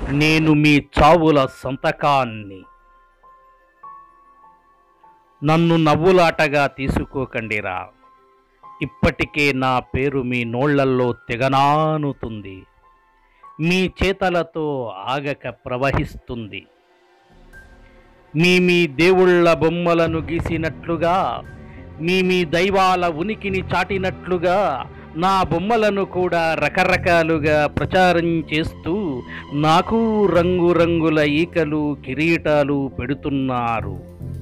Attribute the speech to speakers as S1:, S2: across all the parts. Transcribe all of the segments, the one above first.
S1: నేను మీ చావుల సంతకాన్ని నన్ను నవ్వులాటగా తీసుకోకండిరా ఇప్పటికే నా పేరు మీ నోళ్లల్లో తెగనానుతుంది మీ చేతలతో ఆగక ప్రవహిస్తుంది మీ మీ దేవుళ్ళ బొమ్మలను గీసినట్లుగా మీ మీ దైవాల ఉనికిని చాటినట్లుగా నా బొమ్మలను కూడా రకరకాలుగా ప్రచారం చేస్తూ నాకు రంగురంగుల ఈకలు కిరీటాలు పెడుతున్నారు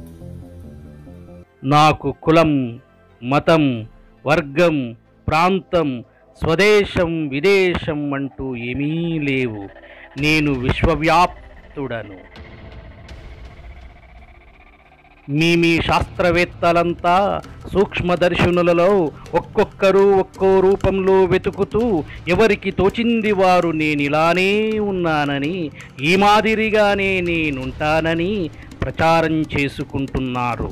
S1: నాకు కులం మతం వర్గం ప్రాంతం స్వదేశం విదేశం అంటూ ఏమీ లేవు నేను విశ్వవ్యాప్తుడను మీ మీ శాస్త్రవేత్తలంతా సూక్ష్మదర్శనులలో ఒక్కొక్కరు ఒక్కో రూపంలో వెతుకుతూ ఎవరికి తోచింది వారు నేనిలానే ఉన్నానని ఈ మాదిరిగానే నేనుంటానని ప్రచారం చేసుకుంటున్నారు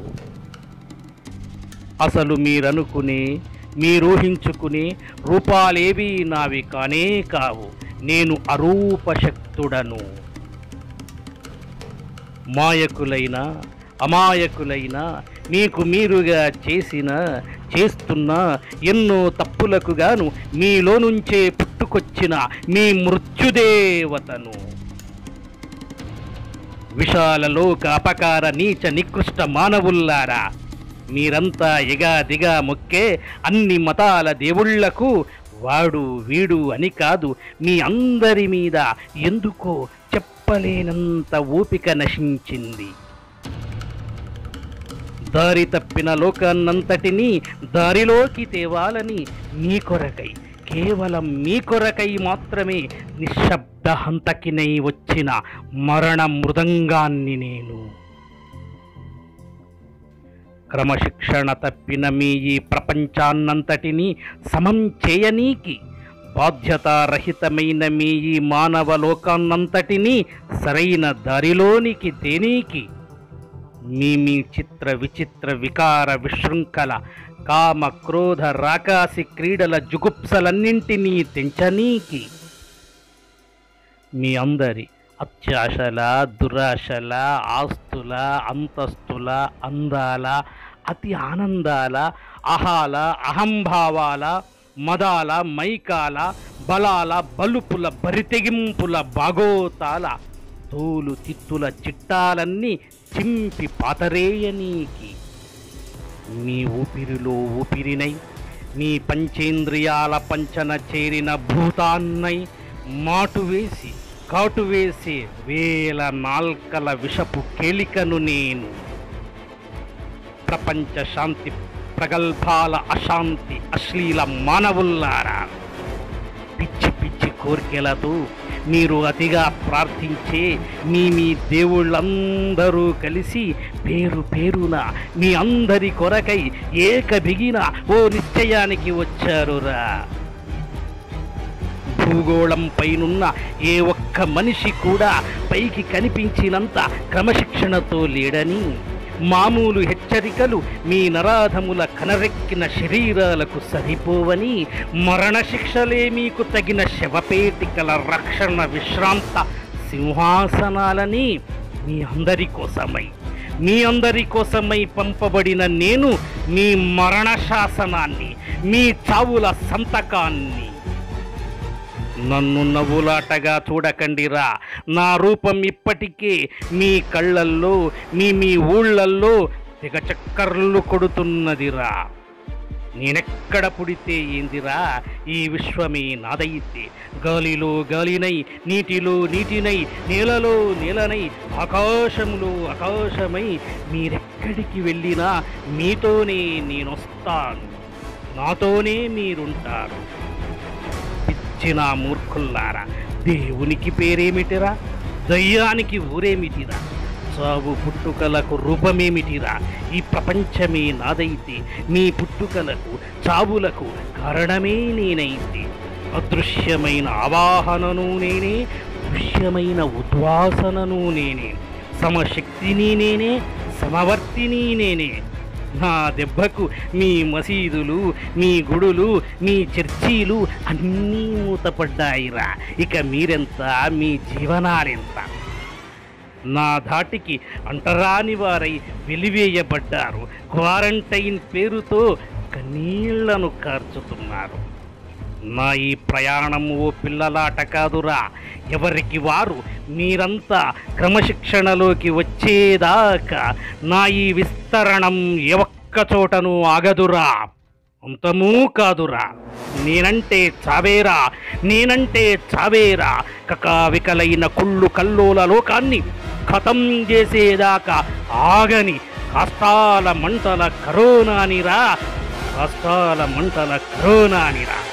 S1: అసలు మీరనుకునే మీరూహించుకునే రూపాలేవి నావి కానే కావు నేను అరూపశక్తుడను మాయకులైన అమాయకులైన మీకు మీరుగా చేసిన చేస్తున్న ఎన్నో తప్పులకు గాను మీలో నుంచే పుట్టుకొచ్చిన మీ మృత్యుదేవతను విశాల లోక అపకార నీచ నికృష్ట మానవుల్లారా మీరంతా ఎగా దిగా మొక్కే అన్ని మతాల దేవుళ్లకు వాడు వీడు అని కాదు మీ అందరి మీద ఎందుకో చెప్పలేనంత ఓపిక నశించింది దారి తప్పిన లోకాన్నంతటినీ దారిలోకి తేవాలని మీ కొరకై కేవలం మీ కొరకై మాత్రమే నిశ్శబ్ద హంతకినై వచ్చిన మరణ మృదంగాన్ని నేను క్రమశిక్షణ తప్పిన మీ ఈ ప్రపంచాన్నంతటినీ సమం చేయనీకి బాధ్యతారహితమైన మీ ఈ మానవ లోకాన్నంతటినీ సరైన దారిలోనికి తేనీకి మీ మీ చిత్ర విచిత్ర వికార విశృంఖల కామ క్రోధ రాకాసి క్రీడల జుగుప్సలన్నింటినీ తెంచనీకి మీ అందరి అత్యాశల దురాశల ఆస్తుల అంతస్తుల అందాల అతి ఆనందాల అహాల అహంభావాల మదాల మైకాల బలాల బలుపుల బరితెగింపుల బాగోతాల తోలు తిత్తుల చిట్టాలన్నీ చింపి పాతరేయనీకి మీ ఊపిరిలో ఊపిరినై మీ పంచేంద్రియాల పంచన చేరిన భూతాన్నై మాటు వేసి కాటు వేసే వేల నాల్కల విషపు కేలికను నేను ప్రపంచ శాంతి ప్రగల్భాల అశాంతి అశ్లీల మానవుల్లారా పిచ్చి పిచ్చి కోరికలతో మీరు అతిగా ప్రార్థించే మీ మీ దేవుళ్ళందరూ కలిసి పేరు పేరున మీ అందరి కొరకై ఏక బిగిన ఓ నిశ్చయానికి వచ్చారురా భూగోళం పైనున్న ఏ ఒక్క మనిషి కూడా పైకి కనిపించినంత క్రమశిక్షణతో లేడని మామూలు హెచ్చరికలు మీ నరాధముల కనరెక్కిన శరీరాలకు సరిపోవని మరణశిక్షలే మీకు తగిన శవపేటికల రక్షణ విశ్రాంత సింహాసనాలని మీ అందరి కోసమై మీ అందరి కోసమై పంపబడిన నేను మీ మరణ శాసనాన్ని మీ చావుల సంతకాన్ని నన్ను నవ్వులాటగా చూడకండిరా నా రూపం ఇప్పటికే మీ కళ్ళల్లో మీ మీ ఊళ్ళల్లో తెగ చక్కర్లు కొడుతున్నదిరా నేనెక్కడ పుడితే ఏందిరా ఈ విశ్వమే నాదైతే గాలిలో గాలినై నీటిలో నీటినై నేలలో నేలనై ఆకాశంలో ఆకాశమై మీరెక్కడికి వెళ్ళినా మీతోనే నేనొస్తాను నాతోనే మీరుంటారు పిచ్చిన మూర్ఖుల్లారా దేవునికి పేరేమిటిరా దయ్యానికి ఊరేమిటిరా చావు పుట్టుకలకు రూపమేమిటిరా ఈ ప్రపంచమే నాదైతే మీ పుట్టుకలకు చావులకు కారణమే నేనైతే అదృశ్యమైన ఆవాహనను నేనే దృశ్యమైన ఉద్వాసనను నేనే సమశక్తిని నేనే సమవర్తిని నేనే నా దెబ్బకు మీ మసీదులు మీ గుడులు మీ చర్చీలు అన్నీ మూతపడ్డాయిరా ఇక మీరెంత మీ జీవనాలెంత నా ధాటికి అంటరాని వారై వెలివేయబడ్డారు క్వారంటైన్ పేరుతో కన్నీళ్లను కార్చుతున్నారు నా ఈ ప్రయాణం ఓ పిల్లలాట కాదురా ఎవరికి వారు మీరంతా క్రమశిక్షణలోకి వచ్చేదాకా నా ఈ విస్తరణం ఏ ఒక్క చోటను ఆగదురా అంతమూ కాదురా నేనంటే చావేరా నేనంటే చావేరా కకావికలైన కుళ్ళు కల్లోల లోకాన్ని ఖతం చేసేదాకా ఆగని కాస్తాల మంటల కరోనానిరా కాస్తాల మంటల కరోనానిరా